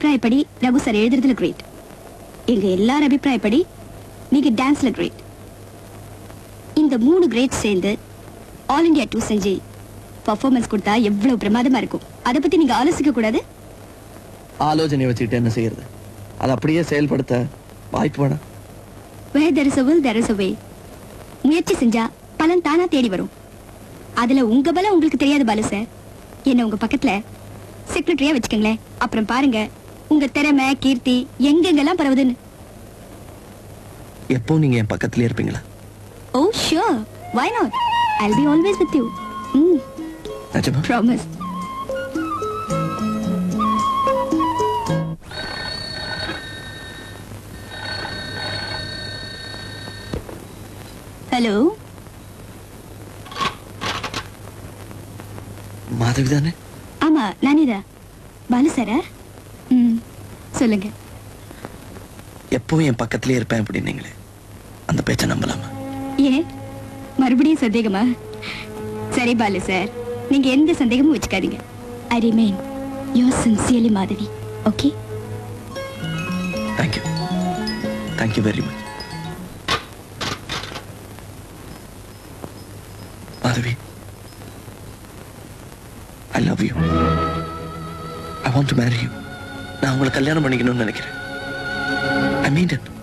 அபிப்பிராயப்படி Raghu sir எழுதுறதுல great எங்க எல்லார் அபிப்பிராயப்படி நீங்க டான்ஸ்ல கிரேட் இந்த மூணு கிரேட் சேர்ந்து ஆல் இந்தியா டூ செஞ்சு பர்ஃபார்மன்ஸ் கொடுத்தா எவ்வளவு பிரமாதமா இருக்கும் அதை பத்தி நீங்க ஆலோசிக்க கூடாது ஆலோசனை வச்சுக்கிட்டு என்ன செய்யறது அதை அப்படியே செயல்படுத்த வாய்ப்பு வேணாம் where there is a will there is a way முயற்சி செஞ்சா பலன் தானா தேடி வரும் அதுல உங்க பலம் உங்களுக்கு தெரியாது பாலு சார் என்ன உங்க பக்கத்துல செக்ரட்டரியா வச்சுக்கோங்களேன் அப்புறம் பாருங்க உங்க திறமை கீர்த்தி எங்கெங்கெல்லாம் பரவுதுன்னு எப்போ நீங்க என் பக்கத்துலயே இருப்பீங்களா oh sure why not i'll be always with you ம் நிஜமா ப்ராமிஸ் ஹலோ மாதவி தானே ஆமா நானிதா பாலு சாரா ம் சொல்லுங்க எப்பவும் என் பக்கத்துலயே இருப்பேன் அப்படின்னீங்களே அந்த பேச்சை நம்பலாமா ஏன் மறுபடியும் சந்தேகமா சரி பாலு சார் நீங்க எந்த சந்தேகமும் வச்சுக்காதீங்க I remain your sincerely Madhavi okay thank you thank you very much Madhavi I love you I want to marry you நான் உங்களை கல்யாணம் பண்ணிக்கணும்னு நினைக்கிறேன் ஐ மீன் இட்